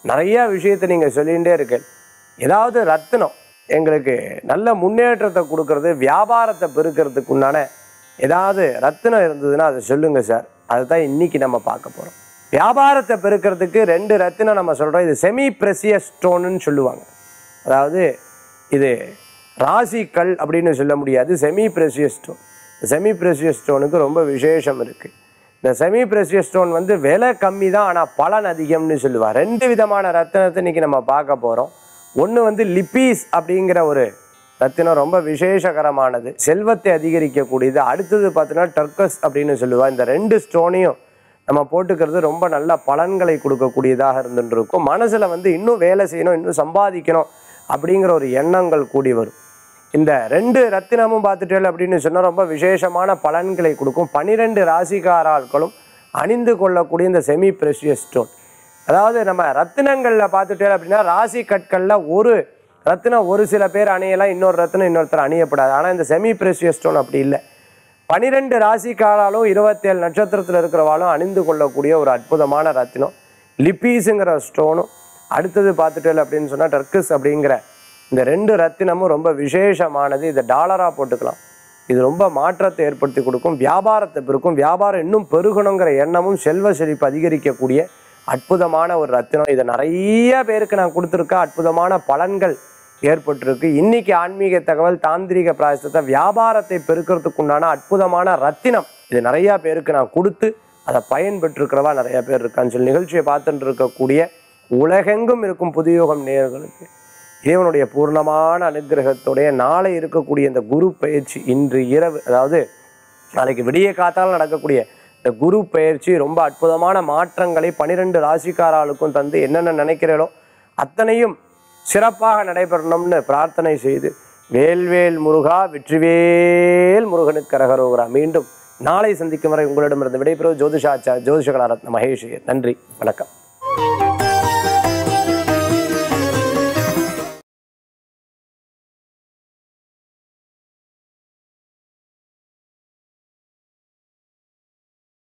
நிறைய விஷயத்தை நீங்கள் சொல்லிகிட்டே இருக்கு ஏதாவது ரத்தினம் எங்களுக்கு நல்ல முன்னேற்றத்தை கொடுக்கறது வியாபாரத்தை பெருக்கிறதுக்கு உண்டான ஏதாவது ரத்தினம் இருந்ததுன்னா அதை சொல்லுங்க சார் அதுதான் இன்னைக்கு நம்ம பார்க்க போகிறோம் வியாபாரத்தை பெருக்கிறதுக்கு ரெண்டு ரத்தினம் நம்ம சொல்கிறோம் இது செமி ப்ரெசியஸ் ஸ்டோனுன்னு சொல்லுவாங்க அதாவது இது ராசிக்கல் அப்படின்னு சொல்ல முடியாது semi precious stone semi precious ஸ்டோனுக்கு ரொம்ப விசேஷம் இருக்குது இந்த செமி ப்ரெசியஸ் ஸ்டோன் வந்து விலை கம்மி தான் ஆனால் பலன் அதிகம்னு சொல்லுவாள் ரெண்டு விதமான ரத்தினத்தை இன்னைக்கு நம்ம பார்க்க போகிறோம் ஒன்று வந்து லிப்பீஸ் அப்படிங்கிற ஒரு ரத்தினம் ரொம்ப விசேஷகரமானது செல்வத்தை அதிகரிக்கக்கூடியது அடுத்தது பார்த்தீங்கன்னா டர்கஸ் அப்படின்னு சொல்லுவா இந்த ரெண்டு ஸ்டோனையும் நம்ம போட்டுக்கிறது ரொம்ப நல்ல பலன்களை கொடுக்கக்கூடியதாக இருந்துட்டு இருக்கும் மனசில் வந்து இன்னும் வேலை செய்யணும் இன்னும் சம்பாதிக்கணும் அப்படிங்கிற ஒரு எண்ணங்கள் கூடி வரும் இந்த ரெண்டு ரத்தினமும் பார்த்துட்டேன் அப்படின்னு சொன்னால் ரொம்ப விசேஷமான பலன்களை கொடுக்கும் பனிரெண்டு ராசிக்காராட்களும் அணிந்து கொள்ளக்கூடிய இந்த செமி ப்ரெஷியஸ் ஸ்டோன் அதாவது நம்ம ரத்தினங்களில் பார்த்துட்டேன் அப்படின்னா ராசி கற்களில் ஒரு ரத்தினம் ஒரு சில பேர் அணியலாம் இன்னொரு ரத்தினம் இன்னொருத்தர் அணியப்படாது ஆனால் இந்த செமி ப்ரெஷியஸ் ஸ்டோன் அப்படி இல்லை பனிரெண்டு ராசிக்காராலும் இருபத்தேழு நட்சத்திரத்தில் இருக்கிறவாலும் அணிந்து கொள்ளக்கூடிய ஒரு அற்புதமான ரத்தினம் லிப்பீஸுங்கிற ஸ்டோனும் அடுத்தது பார்த்துட்டேன் அப்படின்னு சொன்னால் டர்க்கிஸ் அப்படிங்கிற இந்த ரெண்டு ரத்தினமும் ரொம்ப விசேஷமானது இதை டாலராக போட்டுக்கலாம் இது ரொம்ப மாற்றத்தை ஏற்படுத்தி கொடுக்கும் வியாபாரத்தை பெருக்கும் வியாபாரம் இன்னும் பெருகணுங்கிற எண்ணமும் செல்வ செழிப்பு அதிகரிக்கக்கூடிய அற்புதமான ஒரு ரத்தினம் இதை நிறைய பேருக்கு நான் கொடுத்துருக்கேன் அற்புதமான பலன்கள் ஏற்பட்டிருக்கு இன்னைக்கு ஆன்மீக தகவல் தாந்திரிக பிராயசத்தை வியாபாரத்தை பெருக்கிறதுக்கு உண்டான அற்புதமான ரத்தினம் இது நிறைய பேருக்கு நான் கொடுத்து அதை பயன்பெற்றிருக்கிறவா நிறைய பேர் இருக்கான்னு சொல்லி நிகழ்ச்சியை பார்த்துட்டு இருக்கக்கூடிய உலகெங்கும் இருக்கும் புதியோகம் நேயர்களுக்கு இறைவனுடைய பூர்ணமான அனுகிரகத்துடைய நாளை இருக்கக்கூடிய இந்த குரு பயிற்சி இன்று இரவு அதாவது நாளைக்கு விடிய காத்தால் நடக்கக்கூடிய இந்த குரு பயிற்சி ரொம்ப அற்புதமான மாற்றங்களை பனிரெண்டு ராசிக்காராளுக்கும் தந்து என்னென்ன நினைக்கிறீங்களோ அத்தனையும் சிறப்பாக நடைபெறணும்னு பிரார்த்தனை செய்து வேல்வேல் முருகா வெற்றிவேல் முருகனுக்கு கரகரோகரா மீண்டும் நாளை சந்திக்கும் வரை உங்களிடமிருந்து விடைபெறுவது ஜோதிஷாச்சார் ஜோதிஷகலாரத்ன மகேஷ் நன்றி வணக்கம்